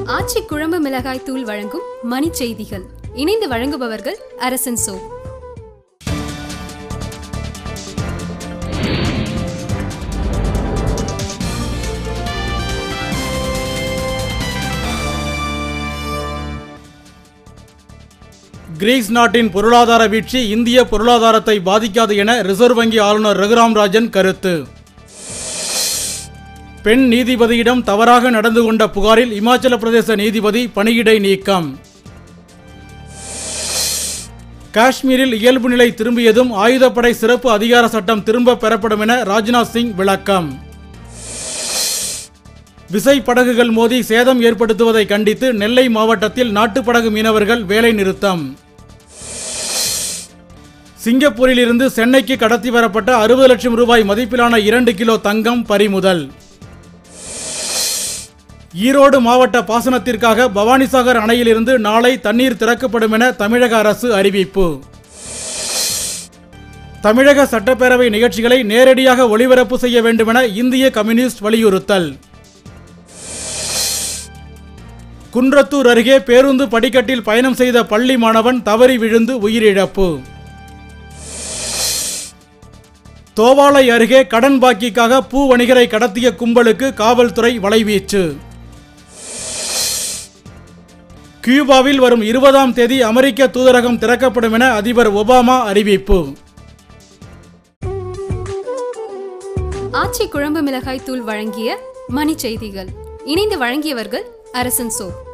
ஆச்சி குழம்பு மிளகாய் தூள் வழங்கும் மணி செய்திகள் இணைந்து வழங்குபவர்கள் அரசன் சோ கிரீஸ் நாட்டின் பொருளாதார வீழ்ச்சி இந்திய பொருளாதாரத்தை பாதிக்காது என ரிசர்வ் வங்கி ஆளுநர் ரகுராம் ராஜன் கருத்து பெண் நீதிபதியிடம் தவறாக நடந்து கொண்ட புகாரில் இமாச்சல பிரதேச நீதிபதி பணியிடை நீக்கம் காஷ்மீரில் இயல்பு நிலை திரும்பியதும் ஆயுதப்படை சிறப்பு அதிகார சட்டம் திரும்ப பெறப்படும் என ராஜ்நாத் சிங் விளக்கம் விசை படகுகள் மோதி சேதம் ஏற்படுத்துவதை கண்டித்து நெல்லை மாவட்டத்தில் நாட்டுப்படகு மீனவர்கள் வேலை நிறுத்தம் சிங்கப்பூரிலிருந்து சென்னைக்கு கடத்தி வரப்பட்ட அறுபது லட்சம் ரூபாய் மதிப்பிலான இரண்டு கிலோ தங்கம் பறிமுதல் ஈரோடு மாவட்ட பாசனத்திற்காக பவானிசாகர் அணையிலிருந்து நாளை தண்ணீர் திறக்கப்படும் என தமிழக அரசு அறிவிப்பு தமிழக சட்டப்பேரவை நிகழ்ச்சிகளை நேரடியாக ஒளிபரப்பு செய்ய வேண்டுமென இந்திய கம்யூனிஸ்ட் வலியுறுத்தல் குன்றத்தூர் அருகே பேருந்து படிக்கட்டில் பயணம் செய்த பள்ளி மாணவன் தவறி விழுந்து உயிரிழப்பு தோவாளை அருகே கடன் பாக்கிக்காக பூ வணிகரை கடத்திய கும்பலுக்கு காவல்துறை வலைவீச்சு கியூபாவில் வரும் இருபதாம் தேதி அமெரிக்க தூதரகம் திறக்கப்படும் என அதிபர் ஒபாமா அறிவிப்பு ஆச்சி குழம்பு மிளகாய் தூள் வழங்கிய மணி செய்திகள் இணைந்து வழங்கியவர்கள் அரசன் சோ